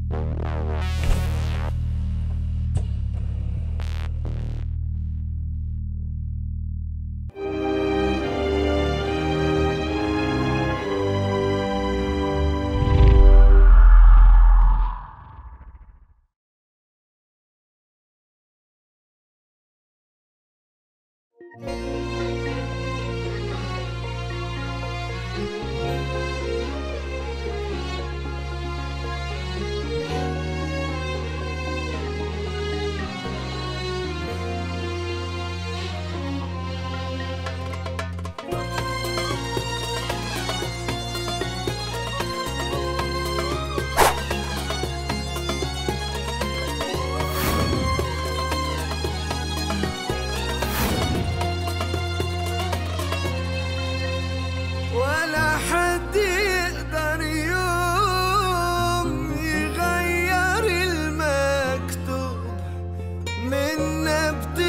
ولا حد يقدر يوم يغير المكتوب من نبت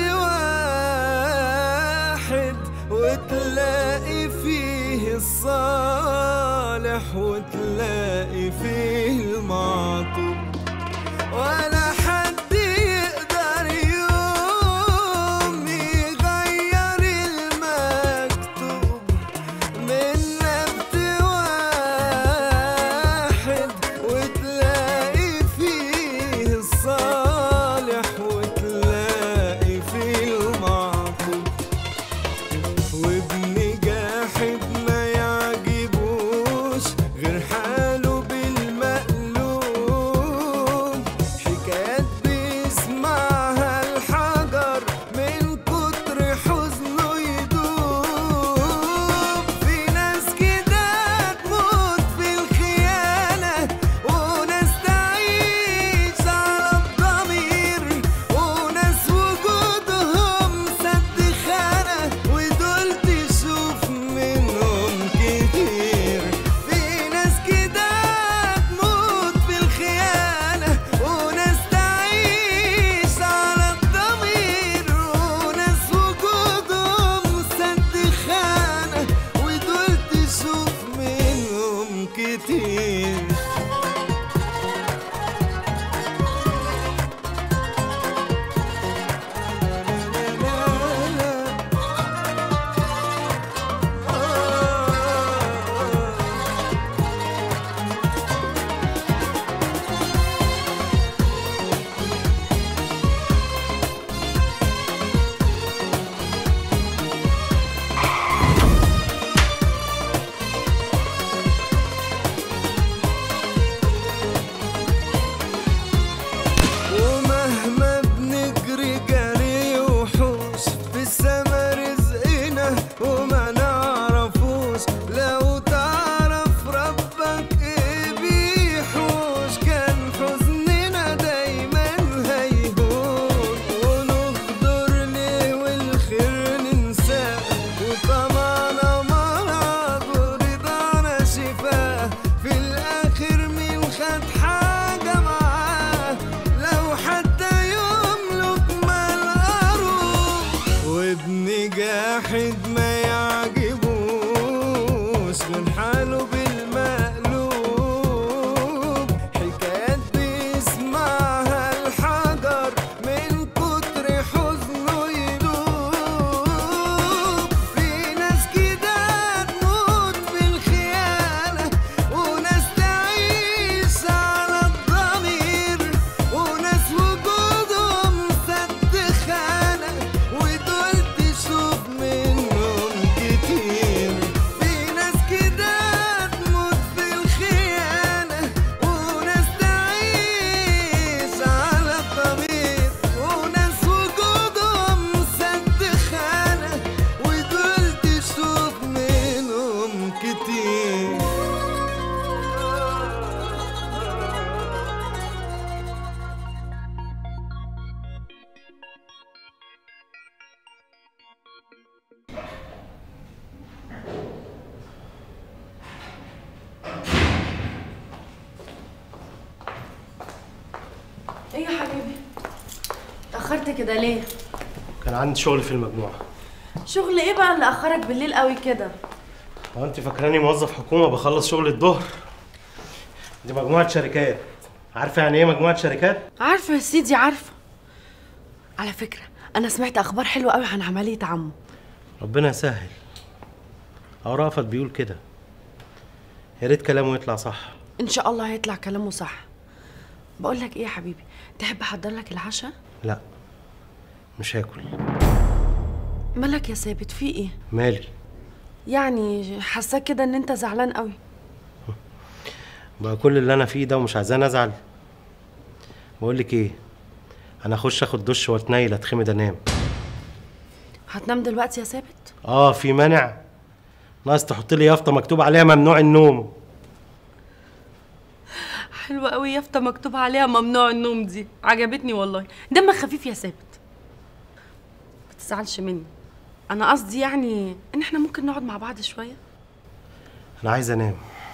واحد وتلاقي فيه الصالح وتلاقي فيه المعطوب ولا حد يقدر يوم يغير المكتوب من نبت واحد وتلاقي فيه الصالح وتلاقي فيه المعطوب وابن جاحد ما يعجبوش غير حاله بالمقلوب حكايات بيسمعها الحجر من كتر حزنه يدوب في ناس كده تموت في الخيانة وناس تعيش على الضمير وناس وجودهم سد خانة ودول تشوف منهم كتير في ناس كده تموت في الخيانة وناس تعيش على الضمير وناس وجودهم سد خانة ودول تشوف منهم كتير ومهما بنجري جري وحوش في السما رزقنا وما نعرفوش لو تعرف ربك ايه بيحوش كان حزننا دايما هيهون ونقدر ليه والخير ننساه وطمعنا مرض ورضانا شفاه في الاخر مين خد حاجه معاه لو حتى يملك مال أروح وابن جاحد ما يعجبوش غير حاله بالمقلوب حكايات بيسمعها الحجر من كتر حزنه يدوب في ناس كده تموت في الخيانة وناس تعيش على الضمير وناس وجودهم سد خانة ودول تشوف منهم كتير في ناس كده تموت في الخيانة وناس تعيش على الضمير وناس وجودهم سد خانة ودول تشوف منهم كتير ايه يا حبيبي اتأخرت كده ليه؟ كان عندي شغل في المجموعة شغل ايه بقى اللي أخرك بالليل قوي كده؟ هو انت فاكراني موظف حكومة بخلص شغل الظهر دي مجموعة شركات عارفه يعني ايه مجموعه شركات عارفه يا سيدي عارفه على فكره انا سمعت اخبار حلوه قوي عن عمليه عمو ربنا يسهل او رأفت بيقول كده يا ريت كلامه يطلع صح ان شاء الله هيطلع كلامه صح بقول لك ايه يا حبيبي تحب احضر لك العشاء لا مش هاكل مالك يا ثابت في ايه مالي يعني حاساك كده ان انت زعلان قوي بقى كل اللي انا فيه ده ومش عايزاني ازعل بقول لك ايه انا اخش اخد دش واتنيل اتخمد انام هتنام دلوقتي يا ثابت اه في مانع ناقص تحط لي يافطه مكتوب عليها ممنوع النوم حلوة قوي يافطة مكتوب عليها ممنوع النوم دي عجبتني والله دمك خفيف يا ثابت ما تزعلش مني انا قصدي يعني ان احنا ممكن نقعد مع بعض شوية انا عايز انام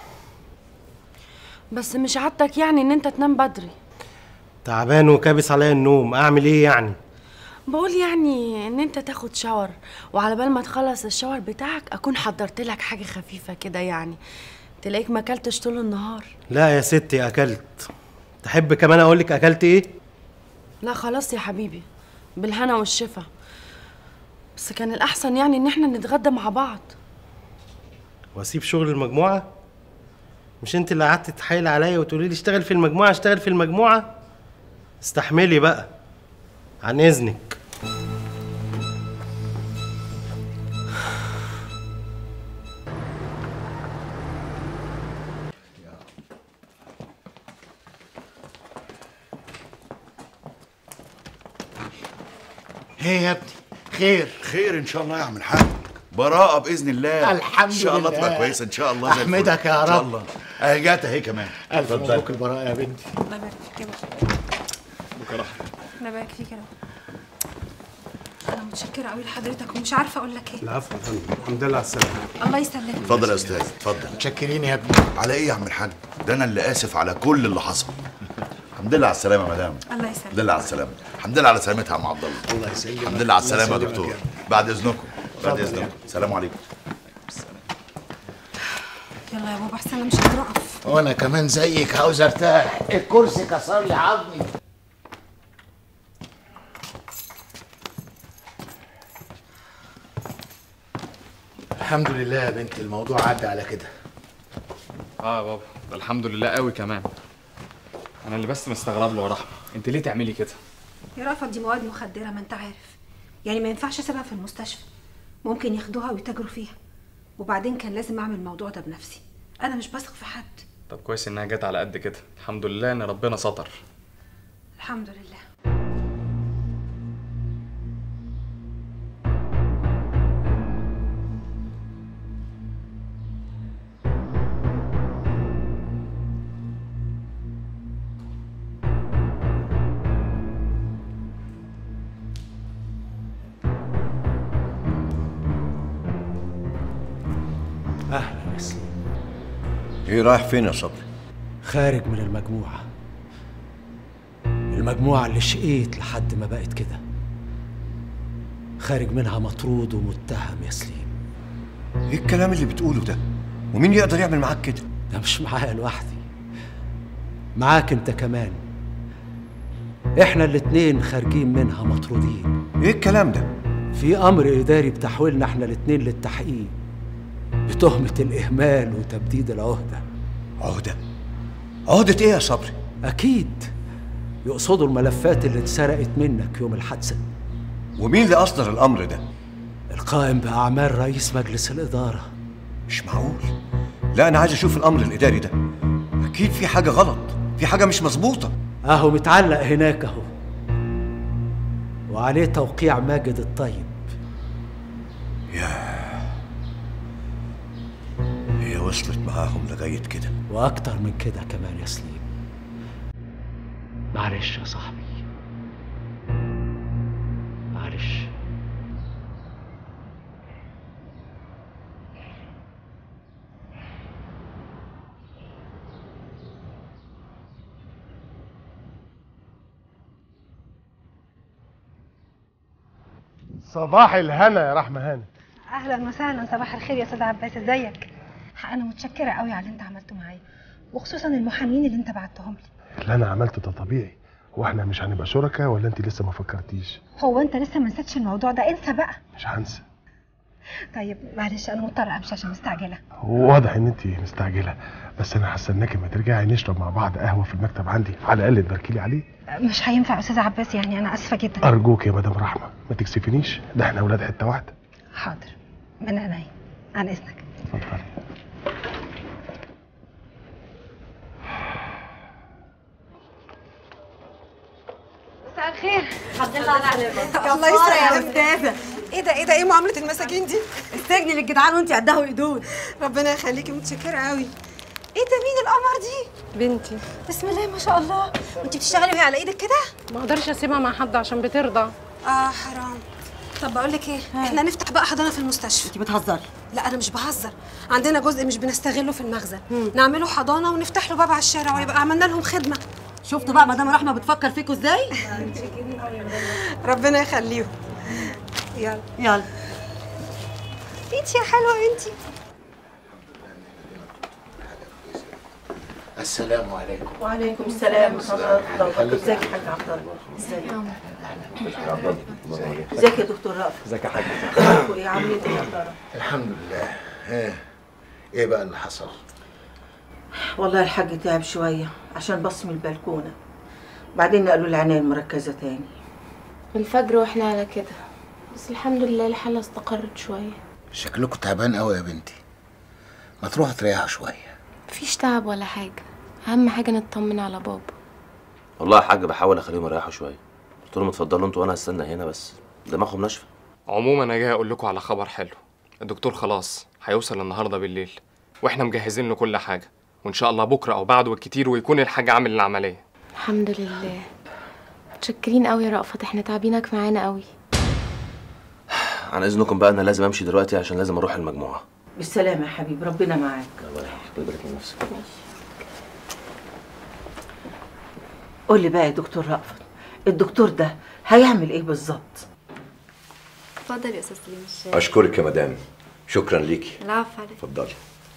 بس مش عادتك يعني ان انت تنام بدري تعبان وكابس عليا النوم اعمل ايه يعني بقول يعني ان انت تاخد شاور وعلى بال ما تخلص الشاور بتاعك اكون حضرت لك حاجة خفيفة كده يعني تلاقيك ما اكلتش طول النهار لا يا ستي اكلت تحب كمان اقول لك اكلت ايه لا خلاص يا حبيبي بالهنا والشفا بس كان الاحسن يعني ان احنا نتغدى مع بعض واسيب شغل المجموعه مش انت اللي قعدت تتحايل عليا وتقولي لي اشتغل في المجموعه اشتغل في المجموعه استحملي بقى عن اذنك ايه يا ابني خير خير ان شاء الله يا عم الحاج براءة بإذن الله الحمد ان شاء الله لله. تبقى كويسة ان شاء الله زي الفل. أحمدك يا ان شاء رب. الله اهي جات اهي كمان الف اتفضل. مبروك البراءه يا بنتي الله يبارك فيك يا بابا الله يبارك فيك يا رب انا متشكره قوي لحضرتك ومش عارفه اقول لك ايه العفو يا فندم الحمد لله على السلامه الله يسلمك اتفضل يا استاذ اتفضل متشكرين يا ابني على ايه يا عم الحاج ده انا اللي اسف على كل اللي حصل الحمد لله على السلامة يا مدام الله الحمد يسلمك لله على السلامة الحمد لله على سلامتها يا عم عبد الله الله يسلمك الحمد لله على الله السلامة يا يسلمك دكتور يا بعد اذنكم بعد اتفضل يا اذنكم السلام عليكم يلا يا بابا احسن انا مش قادره اقف وانا كمان زيك عاوز ارتاح الكرسي كسر لي عظمي الحمد لله يا بنتي الموضوع عدى على كده اه يا بابا ده الحمد لله قوي كمان انا اللي بس مستغرب له يا رحمه انت ليه تعملي كده يا رأفت دي مواد مخدره ما انت عارف يعني ما ينفعش اسيبها في المستشفى ممكن ياخدوها ويتاجروا فيها وبعدين كان لازم اعمل الموضوع ده بنفسي انا مش بثق في حد طب كويس انها جت على قد كده الحمد لله ان ربنا ستر الحمد لله أهلا يا سليم ايه رايح فين يا صبري؟ خارج من المجموعة المجموعة اللي شقيت لحد ما بقت كده خارج منها مطرود ومتهم يا سليم ايه الكلام اللي بتقوله ده؟ ومين يقدر يعمل معاك كده؟ ده مش معايا لوحدي معاك انت كمان احنا الاتنين خارجين منها مطرودين ايه الكلام ده؟ في امر اداري بتحويلنا احنا الاتنين للتحقيق بتهمة الاهمال وتبديد العهدة عهدة عهدة ايه يا صبري؟ اكيد يقصدوا الملفات اللي اتسرقت منك يوم الحادثة ومين اللي اصدر الامر ده؟ القائم بأعمال رئيس مجلس الإدارة مش معقول لا انا عايز اشوف الامر الاداري ده اكيد في حاجه غلط في حاجه مش مظبوطه أهو متعلق هناك أهو وعليه توقيع ماجد الطيب هي وصلت معاهم لغايه كده وأكتر من كده كمان يا سليم معلش يا صاحبي معلش صباح الهنا يا رحمة هانم اهلا وسهلا صباح الخير يا استاذ عباس ازيك انا متشكره قوي على اللي انت عملته معايا وخصوصا المحامين اللي انت بعتهم لي اللي انا عملته ده طبيعي هو احنا مش هنبقى شركاء ولا انت لسه ما فكرتيش هو انت لسه ما نسيتش الموضوع ده انسى بقى مش هنسى طيب معلش انا مضطره امشي عشان مستعجله واضح ان انت مستعجله بس انا هستناكي ما ترجعي نشرب مع بعض قهوه في المكتب عندي على الاقل تباركي لي عليه مش هينفع يا استاذ عباس يعني انا اسفه جدا ارجوك يا مدام رحمه ما تكسفنيش ده احنا اولاد حته واحده حاضر من عينيا عن اذنك اتفضلي مساء الخير الحمد لله على سلامتك الله يسرق يا استاذه ايه ده ايه ده ايه معامله المساجين دي السجن للجدعان وانت قدها وقدود ربنا يخليكي متشكره قوي ايه ده مين القمر دي بنتي بسم الله ما شاء الله وانت بتشتغلي وهي على ايدك كده ما اقدرش اسيبها مع حد عشان بترضع اه حرام طب بقول لك ايه احنا نفتح بقى حضانه في المستشفى انت بتهزري لا انا مش بهزر عندنا جزء مش بنستغله في المخزن نعمله حضانه ونفتح له باب على الشارع ويبقى عملنا لهم خدمه شفتوا بقى مدام رحمه بتفكر فيكوا ازاي ربنا يخليهم يلا يلا انت يا حلوه انت السلام عليكم وعليكم السلام ورحمه الله وبركاته ازيك يا حاج عبد الله ازيك ازيك يا دكتور رأفت ازيك يا حاج اخباركم ايه عاملين ايه يا ترى الحمد لله ها ايه بقى اللي حصل والله الحاج تعب شويه عشان بص من البلكونه بعدين نقلوا العنايه المركزه تاني من الفجر واحنا على كده بس الحمد لله الحالة استقرت شوية شكلكم تعبان قوي يا بنتي ما تروحوا تريحوا شويه مفيش تعب ولا حاجة أهم حاجة نطمن على بابا والله يا حاج بحاول اخليهم يريحوا شويه قلت لهم اتفضلوا انتوا وانا هستنى هنا بس دماغهم ناشفه عموما انا جاي اقول لكم على خبر حلو الدكتور خلاص هيوصل النهارده بالليل واحنا مجهزين له كل حاجه وان شاء الله بكره او بعده بالكتير ويكون الحاج عامل العمليه الحمد لله متشكرين قوي يا رأفت احنا تعبينك معانا قوي عن اذنكم بقى انا لازم امشي دلوقتي عشان لازم اروح المجموعه بالسلامه يا حبيبي ربنا معاك الله يحفظك ويبارك من نفسك قول لي بقى يا دكتور رأفت الدكتور ده هيعمل ايه بالظبط اتفضل يا استاذ سليم الشاي اشكرك يا مدام شكرا ليكي العفو عليك اتفضلي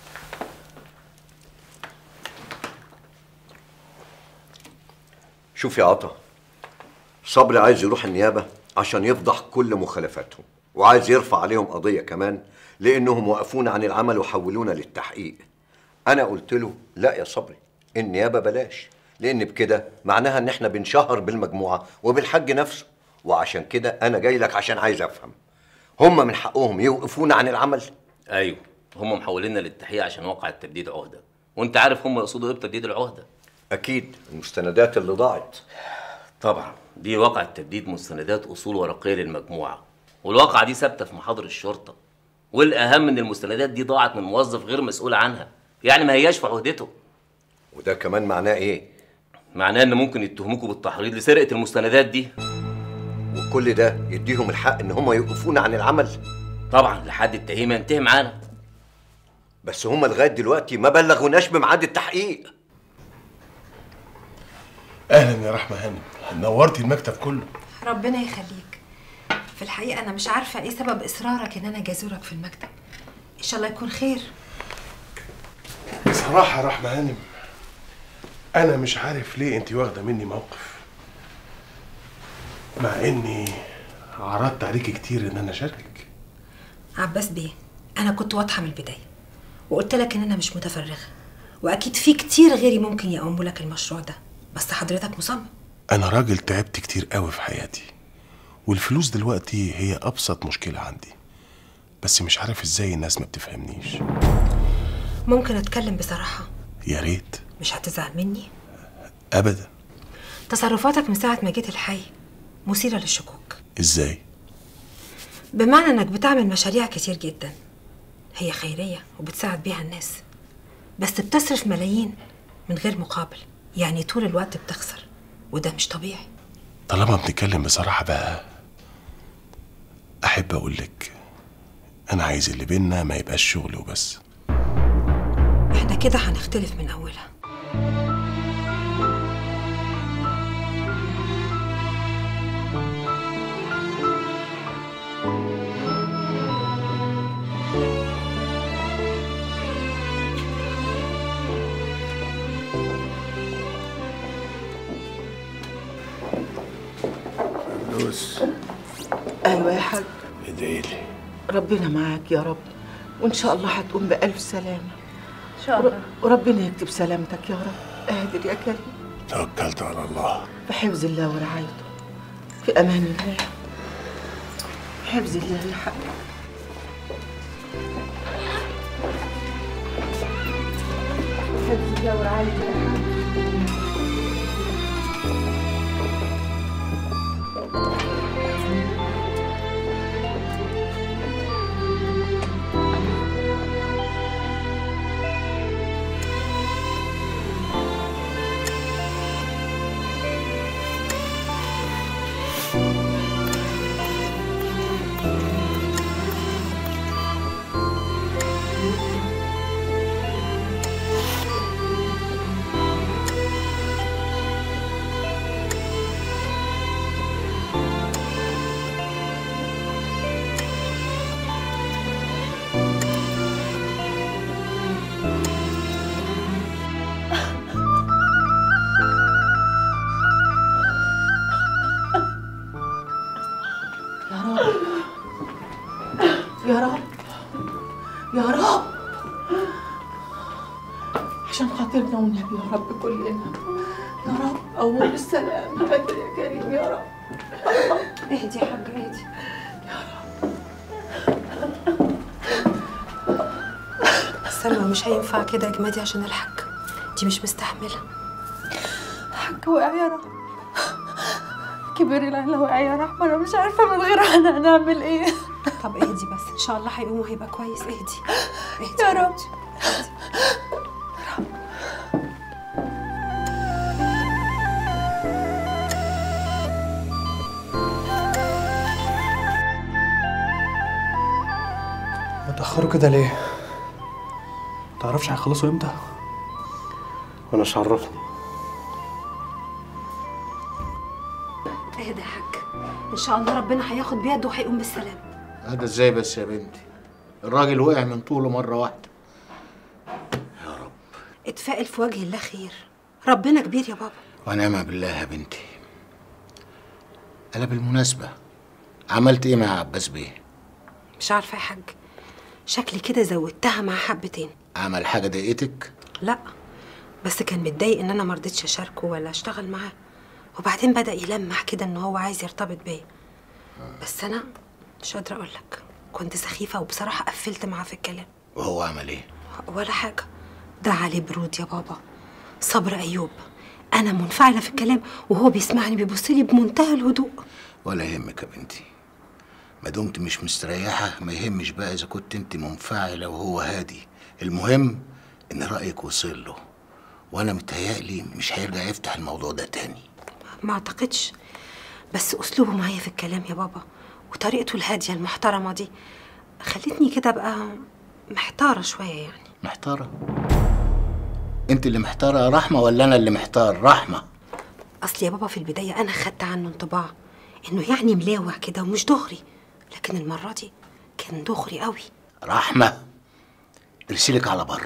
شوف يا عطا صبري عايز يروح النيابة عشان يفضح كل مخالفاتهم وعايز يرفع عليهم قضية كمان لأنهم وقفونا عن العمل وحولونا للتحقيق أنا قلت له لا يا صبري النيابة بلاش لأن بكده معناها إن إحنا بنشهر بالمجموعة وبالحج نفسه وعشان كده أنا جاي لك عشان عايز أفهم هم من حقهم يوقفونا عن العمل ايوه هم محوليننا للتحقيق عشان وقع التبديد عهده وانت عارف هم يقصدوا ايه بتبديد العهده أكيد المستندات اللي ضاعت طبعا دي واقع التبديد مستندات اصول ورقيه للمجموعه والواقعه دي ثابته في محاضر الشرطه والاهم ان المستندات دي ضاعت من موظف غير مسؤول عنها يعني ما هياش في عهدته وده كمان معناه ايه معناه ان ممكن يتهموكوا بالتحريض لسرقه المستندات دي وكل ده يديهم الحق ان هم يوقفونا عن العمل طبعا لحد التهيئه ينتهي معانا بس هم لغايه دلوقتي ما بلغوناش بميعاد التحقيق اهلا يا رحمه هانم نورتي المكتب كله ربنا يخليك في الحقيقه انا مش عارفه ايه سبب اصرارك ان انا جازورك في المكتب ان شاء الله يكون خير بصراحه يا رحمه هانم انا مش عارف ليه انت واخده مني موقف مع اني عرضت عليكي كتير ان انا اشاركك عباس بيه انا كنت واضحه من البدايه وقلت لك ان انا مش متفرغه واكيد في كتير غيري ممكن يقوموا لك المشروع ده بس حضرتك مصمم انا راجل تعبت كتير قوي في حياتي والفلوس دلوقتي هي ابسط مشكله عندي بس مش عارف ازاي الناس ما بتفهمنيش ممكن اتكلم بصراحه يا ريت مش هتزعل مني ابدا تصرفاتك من ساعه ما جيت الحي مثيره للشكوك ازاي بمعنى انك بتعمل مشاريع كتير جدا هي خيريه وبتساعد بيها الناس بس بتصرف ملايين من غير مقابل يعني طول الوقت بتخسر وده مش طبيعي طالما بنتكلم بصراحه بقى احب اقول لك انا عايز اللي بينا ما يبقاش شغل وبس احنا كده هنختلف من اولها فلوس ايوه يا حاج ادعي لي ربنا معاك يا رب وان شاء الله هتقوم بالف سلامه ان شاء الله وربنا يكتب سلامتك يا رب قادر يا كريم توكلت على الله في حفظ الله ورعايته في امان الله في حفظ الله يا حاج في حفظ الله ورعايته يا حاج يا رب يا رب يا رب عشان خاطرنا والنبي يا رب كلنا يا رب قوم بالسلامة بدر يا كريم يا رب اهدي يا حاجة اهدي سلمى مش هينفع كده يا جمادي عشان الحاج دي مش مستحملة حاج وقع يا رحمة كبر العيلة وقع يا رحمة أنا مش عارفة من غيرها أنا هنعمل إيه طب اهدي بس ان شاء الله هيقوم وهيبقى كويس اهدي اهدي يا رب متأخروا كده ليه؟ متعرفش هيخلصوا امتى؟ وانا مش عرفني اهدى يا حاج ان شاء الله ربنا هياخد بيده وهيقوم بالسلامة هذا ازاي بس يا بنتي الراجل وقع من طوله مرة واحدة اتفائل في وجه الله خير ربنا كبير يا بابا ونعم بالله يا بنتي أنا بالمناسبة عملت إيه مع عباس بيه؟ مش عارفة يا حاج شكلي كده زودتها مع حبتين عمل حاجة ضايقتك؟ لا بس كان متضايق ان انا مرضتش اشاركه ولا اشتغل معاه وبعدين بدا يلمح كده ان هو عايز يرتبط بيا بس انا مش قادره اقول لك كنت سخيفه وبصراحه قفلت معاه في الكلام وهو عمل إيه؟ ولا حاجه ده عليه برود يا بابا صبر ايوب انا منفعله في الكلام وهو بيسمعني بيبص لي بمنتهى الهدوء ولا يهمك يا بنتي ما دمت مش مستريحة ما يهمش بقى إذا كنت أنت منفعلة وهو هادي المهم إن رأيك وصل له وأنا متهيألي مش هيرجع يفتح الموضوع ده تاني ما اعتقدش بس اسلوبه معايا في الكلام يا بابا وطريقته الهاديه المحترمه دي خلتني كده ابقى محتاره شويه يعني محتارة أنت اللي محتارة يا رحمة ولا أنا اللي محتار رحمة اصل يا بابا في البدايه انا خدت عنه انطباع انه يعني ملاوع كده ومش دغري لكن المره دي كان دغري قوي رحمة ارسلك على بر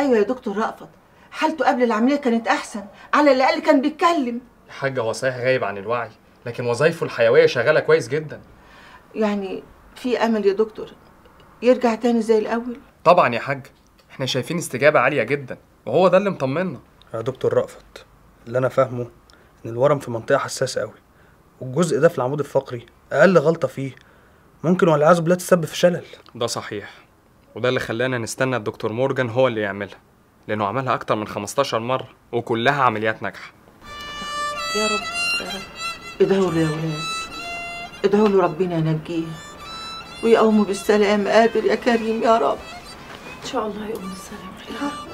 ايوه يا دكتور رأفت حالته قبل العمليه كانت احسن على الاقل كان بيتكلم يا حاج هو صحيح غايب عن الوعي لكن وظايفه الحيويه شغاله كويس جدا يعني في امل يا دكتور يرجع تاني زي الاول طبعا يا حاج احنا شايفين استجابه عاليه جدا وهو ده اللي مطمنا يا دكتور رأفت اللي انا فاهمه ان الورم في منطقه حساسه قوي والجزء ده في العمود الفقري اقل غلطه فيه ممكن والعياذ بالله تسبب في شلل ده صحيح وده اللي خلانا نستنى الدكتور مورجان هو اللي يعملها لانه عملها اكتر من 15 مره وكلها عمليات ناجحه يا رب يا رب ادعوا له يا ولاد ادعوا له ربنا ينجيه ويقوموا بالسلام قادر يا كريم يا رب ان شاء الله يقوم بالسلامه يا رب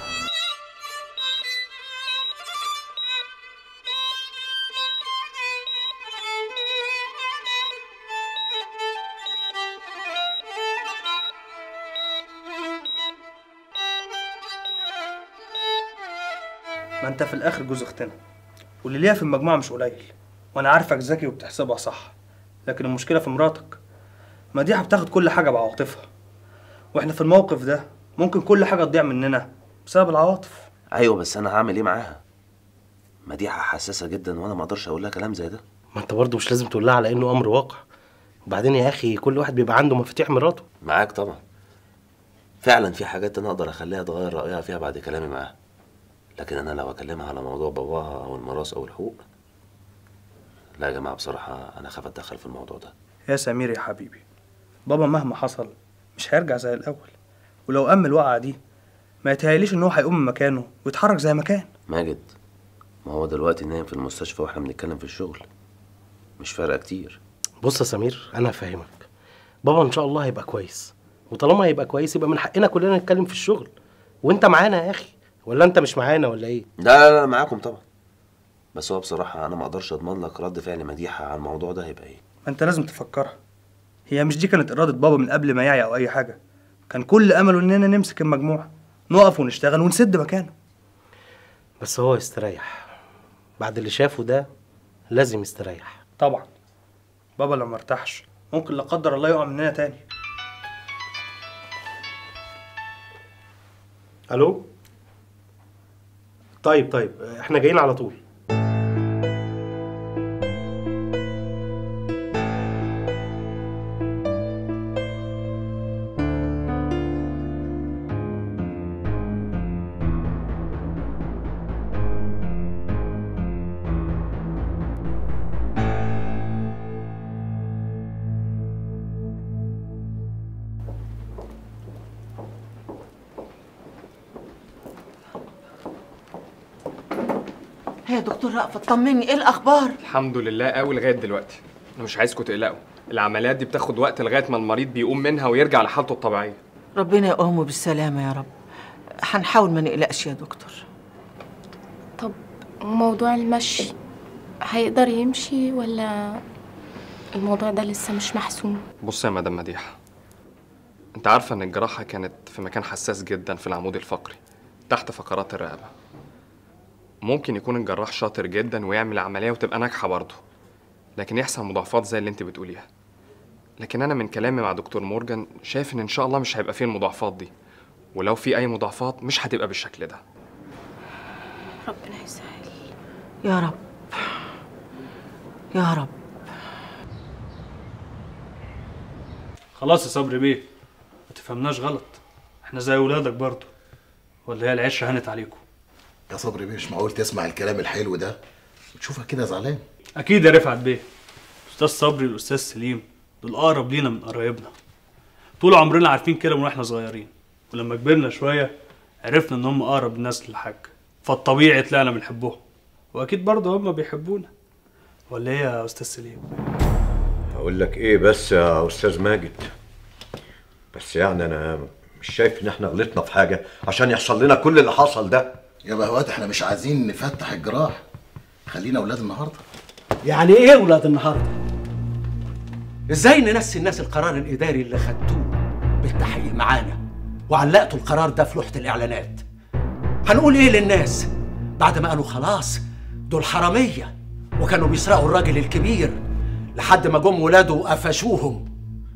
ما انت في الاخر جوز اختنا واللي ليها في المجموعه مش قليل وانا عارفك ذكي وبتحسبها صح لكن المشكله في مراتك مديحه بتاخد كل حاجه بعواطفها واحنا في الموقف ده ممكن كل حاجه تضيع مننا بسبب العواطف ايوه بس انا هعمل ايه معاها مديحه حساسه جدا وانا ما اقدرش اقول لها كلام زي ده ما انت برضه مش لازم تقول لها على انه امر واقع وبعدين يا اخي كل واحد بيبقى عنده مفاتيح مراته معاك طبعا فعلا في حاجات انا اقدر اخليها تغير رايها فيها بعد كلامي معاها لكن انا لو اكلمها على موضوع باباها او الميراث او الحقوق لا يا جماعه بصراحه انا خاف اتدخل في الموضوع ده يا سمير يا حبيبي بابا مهما حصل مش هيرجع زي الاول ولو قام الوقعه دي ما يتهيأليش ان هو هيقوم من مكانه ويتحرك زي ما كان ماجد ما هو دلوقتي نايم في المستشفى واحنا بنتكلم في الشغل مش فارقه كتير بص يا سمير انا هفهمك بابا ان شاء الله هيبقى كويس وطالما هيبقى كويس يبقى من حقنا كلنا نتكلم في الشغل وانت معانا يا اخي ولا انت مش معانا ولا ايه لا لا لا معاكم طبعا بس هو بصراحه انا ما اقدرش اضمن لك رد فعل مديحه على الموضوع ده هيبقى ايه ما انت لازم تفكرها هي مش دي كانت اراده بابا من قبل ما يعي او اي حاجه كان كل امله اننا نمسك المجموعه نقف ونشتغل ونسد مكانه بس هو يستريح بعد اللي شافه ده لازم يستريح طبعا بابا لو مرتاحش ممكن لا قدر الله يقع مننا تاني الو طيب طيب احنا جايين على طول هي يا دكتور رأفت طمني ايه الاخبار الحمد لله قوي لغايه دلوقتي انا مش عايزكم تقلقوا العمليات دي بتاخد وقت لغايه ما المريض بيقوم منها ويرجع لحالته الطبيعيه ربنا يقومه بالسلامه يا رب هنحاول ما نقلقش يا دكتور طب موضوع المشي هيقدر يمشي ولا الموضوع ده لسه مش محسوم بص يا مدام مديحه انت عارفه ان الجراحه كانت في مكان حساس جدا في العمود الفقري تحت فقرات الرقبه ممكن يكون الجراح شاطر جدا ويعمل عمليه وتبقى ناجحه برضه لكن يحصل مضاعفات زي اللي انت بتقوليها لكن انا من كلامي مع دكتور مورجان شايف ان ان شاء الله مش هيبقى فيه المضاعفات دي ولو في اي مضاعفات مش هتبقى بالشكل ده ربنا يسهل يا رب يا رب خلاص يا صبري بيه ما تفهمناش غلط احنا زي ولادك برضه ولا هي العشره هانت عليكم يا صبري مش معقول تسمع الكلام الحلو ده وتشوفك كده زعلان اكيد يا رفعت بيه استاذ صبري والاستاذ سليم دول اقرب لينا من قرايبنا طول عمرنا عارفين كده من واحنا صغيرين ولما كبرنا شويه عرفنا ان هم اقرب الناس للحاج فالطبيعي طلعنا بنحبهم واكيد برضه هم بيحبونا ولا ايه يا استاذ سليم اقول لك ايه بس يا استاذ ماجد بس يعني انا مش شايف ان احنا غلطنا في حاجه عشان يحصل لنا كل اللي حصل ده يا بهوات احنا مش عايزين نفتح الجراح خلينا اولاد النهارده يعني ايه ولاد النهارده ازاي ننسي الناس القرار الاداري اللي خدتوه بالتحقيق معانا وعلقتوا القرار ده في لوحه الاعلانات هنقول ايه للناس بعد ما قالوا خلاص دول حراميه وكانوا بيسرقوا الراجل الكبير لحد ما جم ولاده وقفشوهم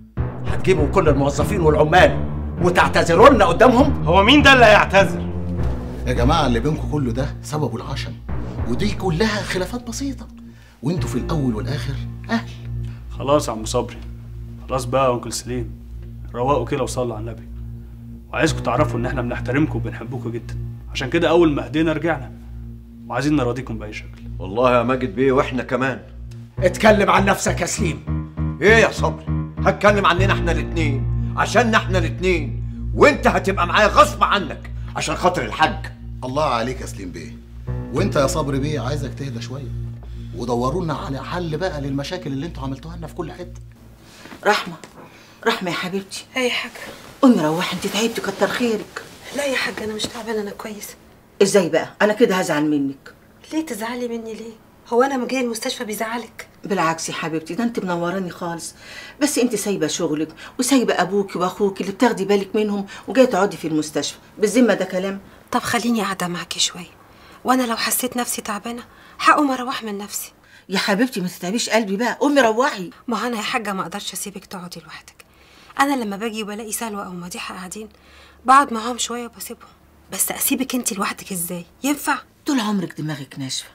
هتجيبوا كل الموظفين والعمال وتعتذروا لنا قدامهم هو مين ده اللي هيعتذر يا جماعه اللي بينكم كله ده سببه العشم ودي كلها خلافات بسيطه وانتوا في الاول والاخر اهل خلاص يا عم صبري خلاص بقى يا انكل سليم روقوا كده وصلوا على النبي وعايزكم تعرفوا ان احنا بنحترمكم وبنحبكم جدا عشان كده اول ما هدينا رجعنا وعايزين نراضيكم باي شكل والله يا ماجد بيه واحنا كمان اتكلم عن نفسك يا سليم ايه يا صبري هتكلم عننا احنا الاتنين عشان احنا الاتنين وانت هتبقى معايا غصب عنك عشان خاطر الحاج الله عليك يا سليم بيه وانت يا صبري بيه عايزك تهدى شويه ودوروا لنا على حل بقى للمشاكل اللي انتوا عملتوها لنا في كل حته رحمه رحمه يا حبيبتي ايه يا حاجه قومي روحي انت تعبتي كتر خيرك لا يا حاجه انا مش تعبانه انا كويسه ازاي بقى انا كده هزعل منك ليه تزعلي مني ليه هو انا مجاي المستشفى بيزعلك بالعكس يا حبيبتي ده انت منوراني خالص بس انت سايبه شغلك وسايبه ابوكي واخوكي اللي بتاخدي بالك منهم وجايه تقعدي في المستشفى بالذمه ده كلام طب خليني قاعده معاكي شويه وانا لو حسيت نفسي تعبانه هقوم اروح من نفسي يا حبيبتي ما تتعبيش قلبي بقى قومي روحي ما انا يا حاجه ما اقدرش اسيبك تقعدي لوحدك انا لما باجي وبلاقي سلوى او مديحه قاعدين بقعد معاهم شويه وبسيبهم بس اسيبك انت لوحدك ازاي ينفع طول عمرك دماغك ناشفه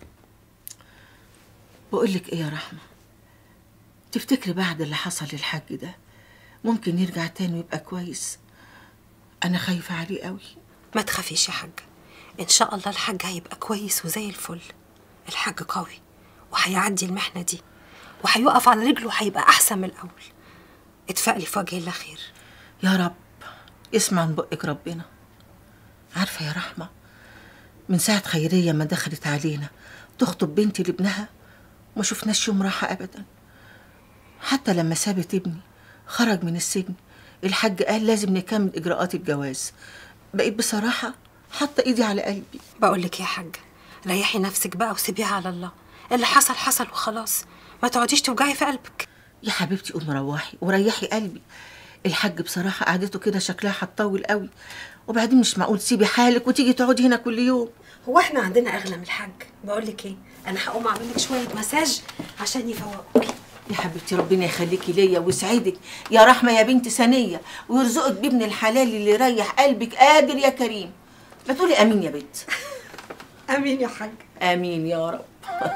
بقول لك ايه يا رحمه تفتكري بعد اللي حصل للحاج ده ممكن يرجع تاني ويبقى كويس انا خايفه عليه قوي ما تخافيش يا حاجه ان شاء الله الحاج هيبقى كويس وزي الفل الحاج قوي وهيعدي المحنه دي وهيقف على رجله وهيبقى احسن من الاول اتفائلي في وجه الله خير يا رب اسمع من بقك ربنا عارفه يا رحمه من ساعه خيريه ما دخلت علينا تخطب بنتي لابنها ما شفناش يوم راحه ابدا حتى لما سابت ابني خرج من السجن الحاج قال لازم نكمل اجراءات الجواز بقيت بصراحه حاطه ايدي على قلبي بقول لك يا حاجه ريحي نفسك بقى وسيبيها على الله اللي حصل حصل وخلاص ما تقعديش توجعي في قلبك يا حبيبتي قومي روحي وريحي قلبي الحاج بصراحه قعدته كده شكلها هتطول قوي وبعدين مش معقول تسيبي حالك وتيجي تقعدي هنا كل يوم هو احنا عندنا اغلى من الحاج بقول لك ايه انا هقوم اعمل لك شويه مساج عشان يفوقوكي يا حبيبتي ربنا يخليكي ليا ويسعدك يا رحمه يا بنت سنيه ويرزقك بابن الحلال اللي يريح قلبك قادر يا كريم ما تقولي امين يا بنت امين يا حاج امين يا رب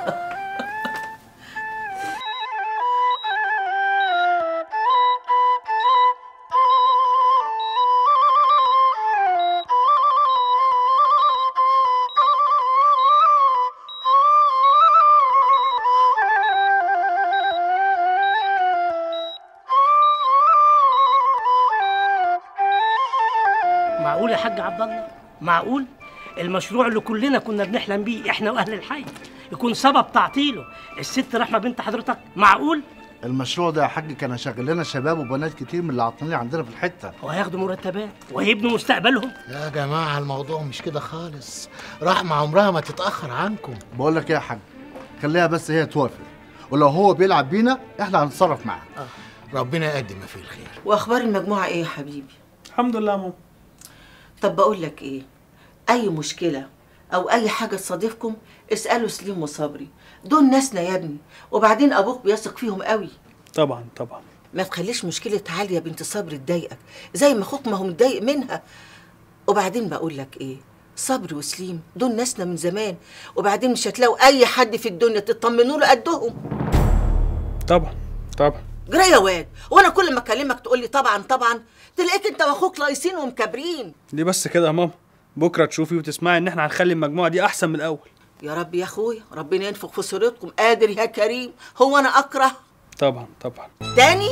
معقول يا حاج عبد الله معقول المشروع اللي كلنا كنا بنحلم بيه احنا واهل الحي يكون سبب تعطيله الست رحمه بنت حضرتك معقول المشروع ده يا حاج كان هيشغل لنا شباب وبنات كتير من اللي عاطلين عندنا في الحته وهياخدوا مرتبات وهيبنوا مستقبلهم يا جماعه الموضوع مش كده خالص رحمه عمرها ما تتاخر عنكم بقول لك ايه يا حاج خليها بس هي توافق ولو هو بيلعب بينا احنا هنتصرف معاه ربنا يقدم ما فيه الخير واخبار المجموعه ايه يا حبيبي الحمد لله يا ماما طب بقول لك ايه اي مشكله او اي حاجه تصادفكم اسالوا سليم وصبري دول ناسنا يا ابني وبعدين ابوك بيثق فيهم قوي طبعا طبعا ما تخليش مشكله عاليه بنت صبري تضايقك زي ما اخوك ما هو متضايق منها وبعدين بقول لك ايه صبري وسليم دول ناسنا من زمان وبعدين مش هتلاقوا اي حد في الدنيا تطمنوا له قدهم طبعا طبعا جرى يا واد وانا كل ما اكلمك تقول لي طبعا طبعا تلاقيك انت واخوك لايصين ومكابرين ليه بس كده يا ماما بكره تشوفي وتسمعي ان احنا هنخلي المجموعه دي احسن من الاول يا رب يا اخويا ربنا ينفخ في صورتكم قادر يا كريم هو انا اكره طبعا طبعا تاني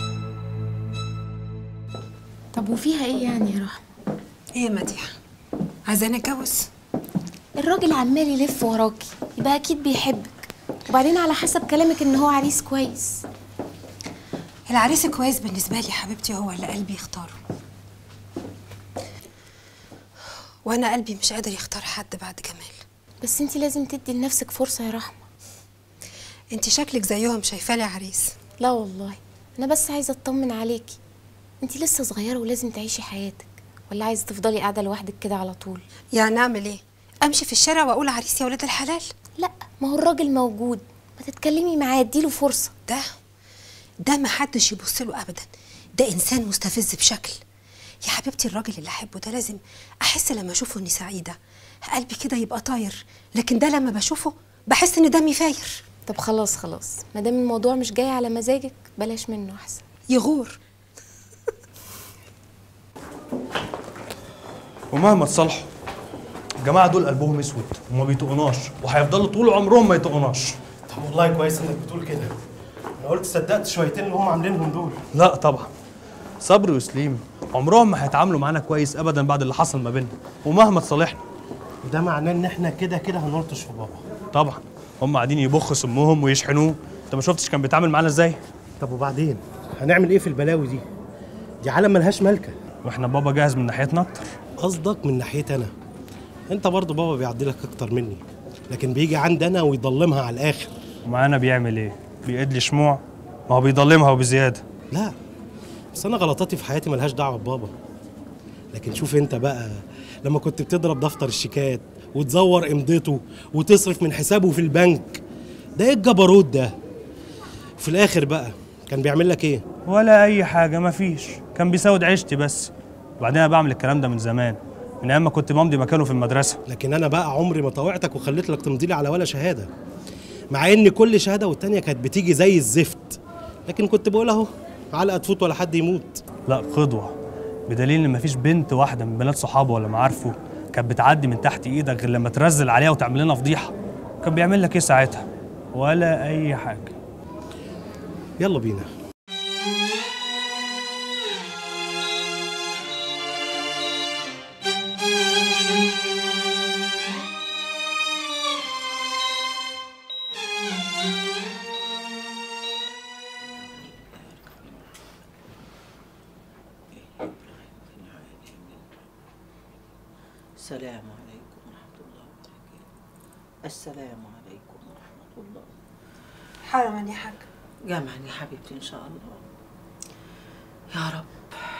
طب وفيها ايه يعني يا رحمه ايه يا مديحه عايزاني اتجوز الراجل عمال يلف وراكي يبقى اكيد بيحبك وبعدين على حسب كلامك ان هو عريس كويس العريس كويس بالنسبه لي حبيبتي هو اللي قلبي يختاره وانا قلبي مش قادر يختار حد بعد جمال بس انت لازم تدي لنفسك فرصه يا رحمه انت شكلك زيهم شايفاه لي عريس لا والله انا بس عايزه اطمن عليكي انت لسه صغيره ولازم تعيشي حياتك ولا عايزه تفضلي قاعده لوحدك كده على طول يعني اعمل ايه امشي في الشارع واقول عريس يا ولاد الحلال لا ما هو الراجل موجود ما تتكلمي معاه اديله فرصه ده ده ما حدش يبص له ابدا ده انسان مستفز بشكل يا حبيبتي الراجل اللي احبه ده لازم احس لما اشوفه اني سعيده قلبي كده يبقى طاير لكن ده لما بشوفه بحس ان دمي فاير طب خلاص خلاص ما دام الموضوع مش جاي على مزاجك بلاش منه احسن يغور ومهما تصالحوا الجماعه دول قلبهم اسود وما بيطقناش وهيفضلوا طول عمرهم ما يطقناش طب والله كويس انك بتقول كده انا قلت صدقت شويتين اللي هم عاملينهم دول لا طبعا صبري وسليم عمرهم ما هيتعاملوا معانا كويس ابدا بعد اللي حصل ما بيننا ومهما تصالحنا وده معناه ان احنا كده كده هنلطش في بابا طبعا هم قاعدين يبخوا سمهم ويشحنوه انت ما شفتش كان بيتعامل معانا ازاي طب وبعدين هنعمل ايه في البلاوي دي دي عالم ملهاش ملكه واحنا بابا جاهز من ناحيتنا اكتر قصدك من ناحيتي انا انت برضه بابا بيعدلك اكتر مني لكن بيجي عندي انا ويضلمها على الاخر ومعانا بيعمل ايه بيقد لي شموع ما هو بيضلمها وبزياده لا بس انا غلطاتي في حياتي ملهاش دعوه ببابا لكن شوف انت بقى لما كنت بتضرب دفتر الشيكات وتزور امضته وتصرف من حسابه في البنك ده ايه الجبروت ده في الاخر بقى كان بيعمل لك ايه ولا اي حاجه مفيش كان بيسود عيشتي بس وبعدين انا بعمل الكلام ده من زمان من ايام ما كنت بمضي مكانه في المدرسه لكن انا بقى عمري ما طوعتك وخليت لك تمضي لي على ولا شهاده مع ان كل شهاده والتانيه كانت بتيجي زي الزفت لكن كنت بقول اهو علقه تفوت ولا حد يموت لا قدوه بدليل ان مفيش بنت واحده من بنات صحابه ولا معارفه كانت بتعدي من تحت ايدك غير لما ترزل عليها وتعمل لنا فضيحه كان بيعمل لك ايه ساعتها ولا اي حاجه يلا بينا السلام عليكم ورحمة الله وبركاته السلام عليكم ورحمة الله حرما يا حاج جمعا يا حبيبتي إن شاء الله يا رب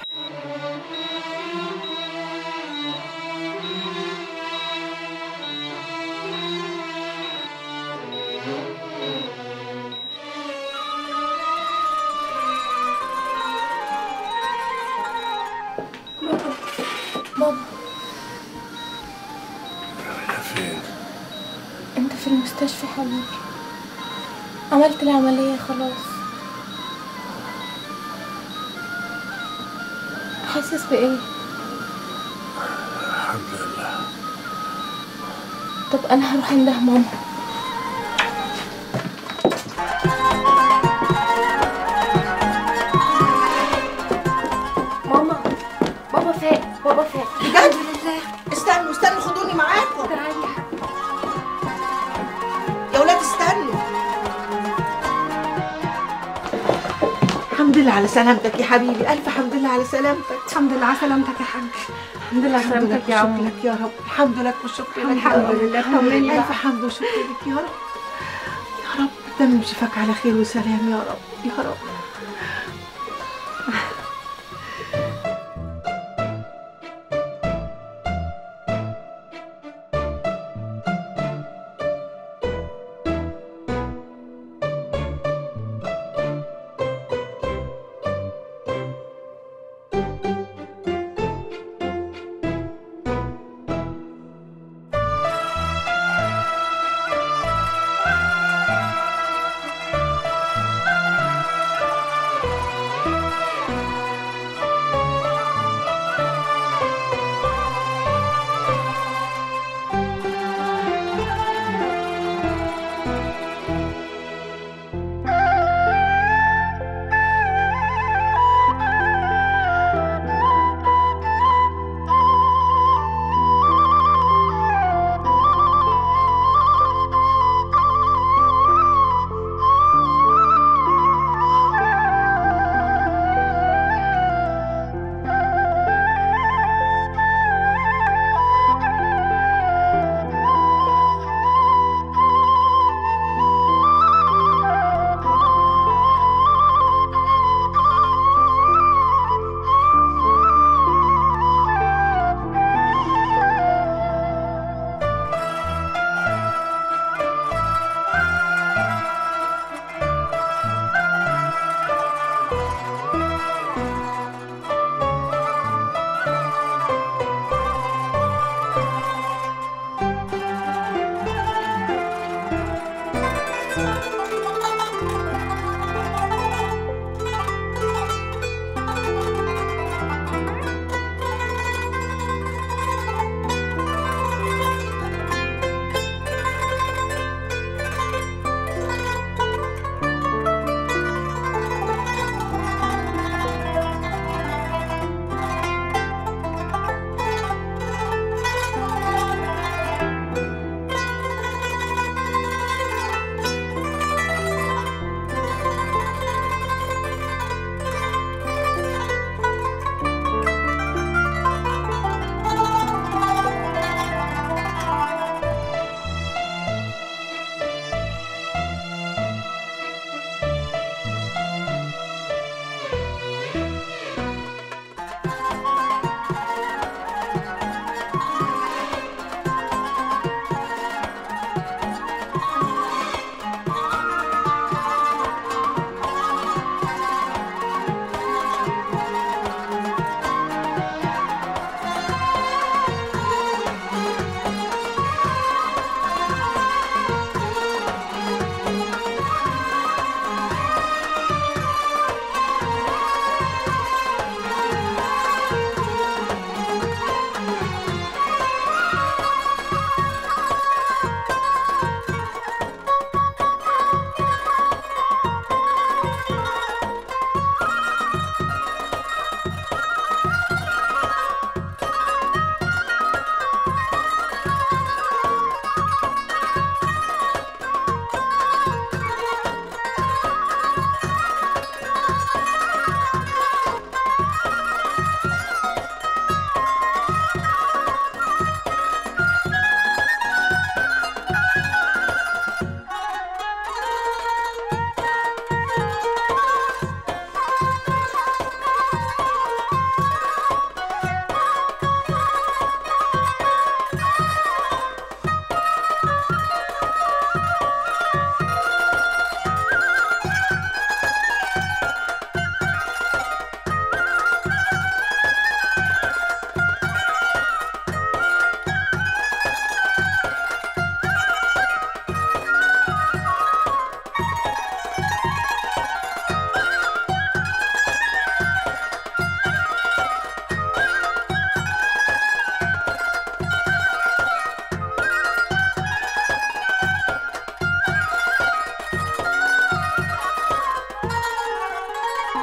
بابا فين انت في المستشفى حبيبي عملت العملية خلاص حاسس بإيه؟ الحمد لله طب أنا هروح انده ماما ماما بابا فاق بابا فاق بجد استنوا استنوا خدوني معاكم يا ولاد استنوا الحمد لله على سلامتك يا حبيبي ألف حمد لله على سلامتك الحمد لله على سلامتك يا حاج الحمد لله على سلامتك يا عمو لك يا رب الحمد لله والشكر لك الحمد يا رب. لله، طمني بقى. ألف حمد وشكر لك يا رب يا رب تمم شفاك على خير وسلام يا رب يا رب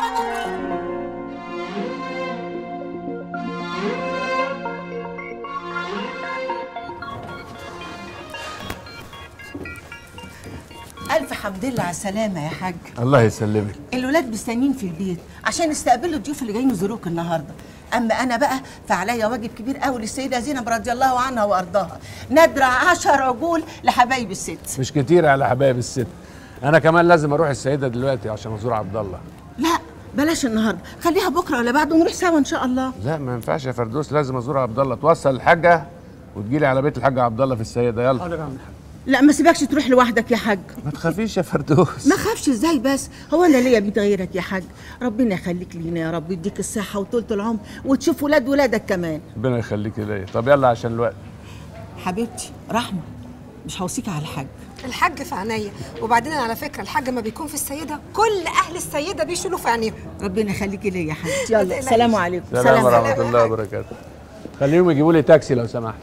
ألف حمد لله على السلامة يا حاج الله يسلمك الولاد مستنيين في البيت عشان يستقبلوا الضيوف اللي جايين يزوروك النهارده اما انا بقى فعليا واجب كبير قوي للسيده زينب رضي الله عنها وارضاها ندرع عشر عجول لحبايب الست مش كتير على حبايب الست انا كمان لازم اروح السيده دلوقتي عشان ازور عبد الله لا بلاش النهارده خليها بكره ولا بعده ونروح سوا ان شاء الله لا ما ينفعش يا فردوس لازم ازور عبد الله توصل الحاجه وتجيلي على بيت الحاج عبد الله في السيده يلا لا ما سيبكش تروح لوحدك يا حاج ما تخافيش يا فردوس ما خافش ازاي بس هو انا ليا بيت غيرك يا حاج ربنا يخليك لينا يا رب يديك الصحه وطولة العمر وتشوف ولاد ولادك كمان ربنا يخليك ليا طب يلا عشان الوقت حبيبتي رحمه مش هوصيك على حاجه الحاج في عينيا وبعدين على فكره الحاج ما بيكون في السيده كل اهل السيده بيشيلوا في عينيهم ربنا يخليكي ليا يا حبيبتي ما يلا تقلقيش. سلام عليكم سلام ورحمه الله وبركاته خليهم يجيبوا لي تاكسي لو سمحت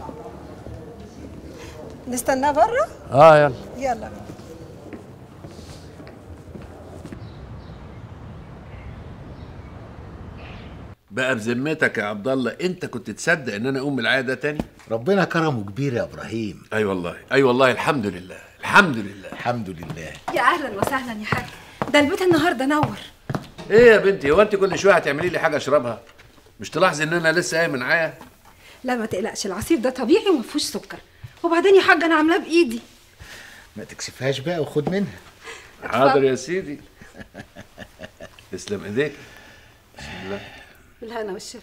نستناه بره اه يلا يلا بقى بذمتك يا عبد الله انت كنت تصدق ان انا اقوم بالعيا ده تاني ربنا كرمه كبير يا ابراهيم اي والله اي والله الحمد لله الحمد لله الحمد لله يا اهلا وسهلا يا حاج ده البيت النهارده نور ايه يا بنتي هو انت كل شويه هتعملي لي حاجه اشربها مش تلاحظي ان انا لسه قايم من عيا لا ما تقلقش العصير ده طبيعي وما فيهوش سكر وبعدين يا حاج انا عاملاه بايدي ما تكسفهاش بقى وخد منها حاضر يا سيدي تسلم ايديك بسم الله بالهنا والشفا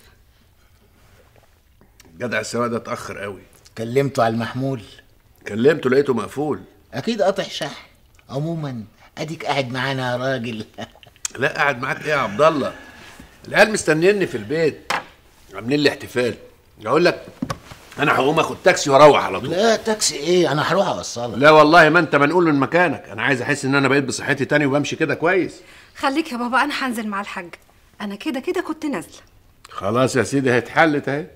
جدع السواق ده اتاخر قوي كلمته على المحمول كلمته لقيته مقفول اكيد قاطع شحن عموما اديك قاعد معانا يا راجل لا قاعد معاك ايه يا عبد الله العيال مستنيني في البيت عاملين لي احتفال اقول لك انا هقوم اخد تاكسي واروح على طول لا تاكسي ايه انا هروح اوصلك لا والله ما انت منقول من مكانك انا عايز احس ان انا بقيت بصحتي تاني وبمشي كده كويس خليك يا بابا انا هنزل مع الحاج انا كده كده كنت نازله خلاص يا سيدي هيتحلت اهي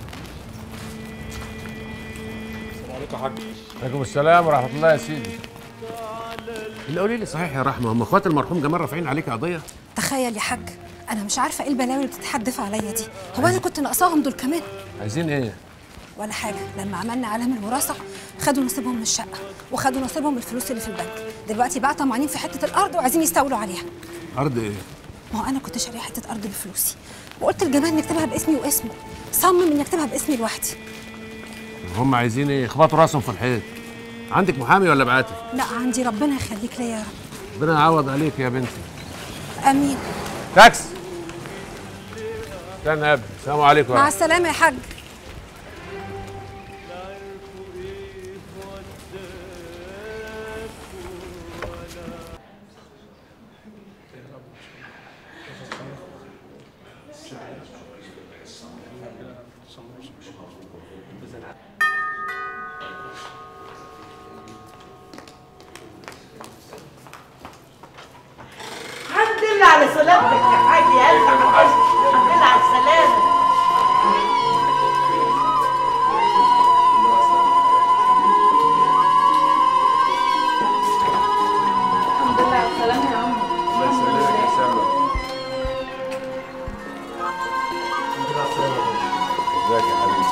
السلام عليكم يا حاج عليكم السلام ورحمه الله يا سيدي اللي قولي لي صحيح يا رحمه هم اخوات المرحوم جمال رافعين عليك قضيه تخيل يا حاج انا مش عارفه ايه البلاوي اللي بتتحدف عليا دي هو انا كنت ناقصاهم دول كمان عايزين ايه ولا حاجه لما عملنا علام الوراثه خدوا نصيبهم من الشقه وخدوا نصيبهم من الفلوس اللي في البنك دلوقتي بقى طمعانين في حته الارض وعايزين يستولوا عليها ارض ايه ما هو انا كنت شاريه حته ارض بفلوسي وقلت لجمال نكتبها باسمي واسمه صمم اني اكتبها باسمي لوحدي هم عايزين ايه يخبطوا راسهم في الحيط عندك محامي ولا بعاتي لا عندي ربنا يخليك ليا يا رب ربنا يعوض عليك يا بنتي امين تاكسي استنى يا ابني السلام عليكم مع السلامه يا حاج الحمد لله على سلامتك يا حاج يا الف الحمد لله على السلامه الحمد لله على السلامة يا عم الله يسلمك يا سلمى ازيك يا حبيبي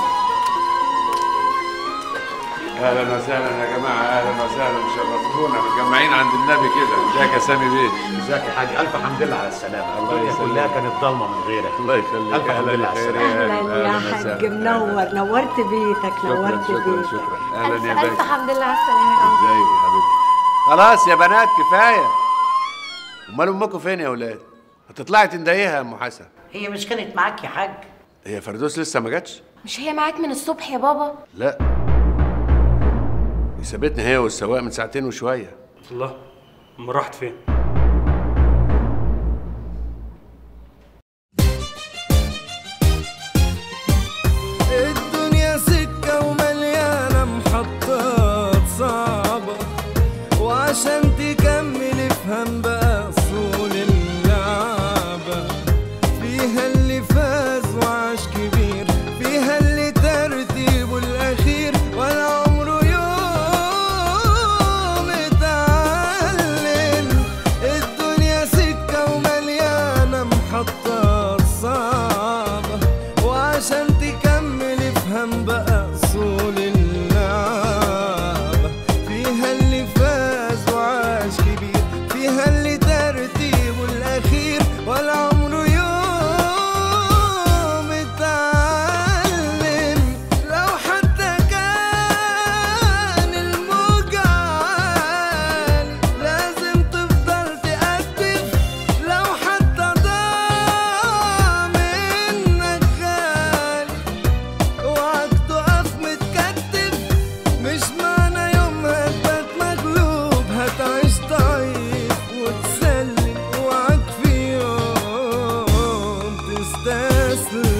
اهلا وسهلا يا جماعه اهلا وسهلا شرفتونا متجمعين عند النبي كده ازيك يا سامي بيه ازيك يا حاج الف حمد لله على السلامه الله الدنيا يسلمك. كلها كانت ضلمه من غيرك الله يخليك الف حمد لله على السلامه اهلا يا حاج منور نورت بيتك شكرا نورت شكرا بيتك شكرا اهلا ألف يا ألف باشا حمد لله على السلامة يا عم. ازيك يا حبيبتي خلاص يا بنات كفايه امال امكم فين يا اولاد هتطلعي تندهيها يا ام حسن هي مش كانت معاك يا حاج هي فردوس لسه ما جاتش مش هي معاك من الصبح يا بابا لا دي سابتني هي والسواق من ساعتين وشويه الله أما راحت فين الدنيا سكة ومليانة محطات صعبة وعشان تكمل افهم بقى أصول اللعبة فيها اللي فاز وعاش كبير فيها اللي ترتيبه الأخير ولا عمره يوم اتعلم خسر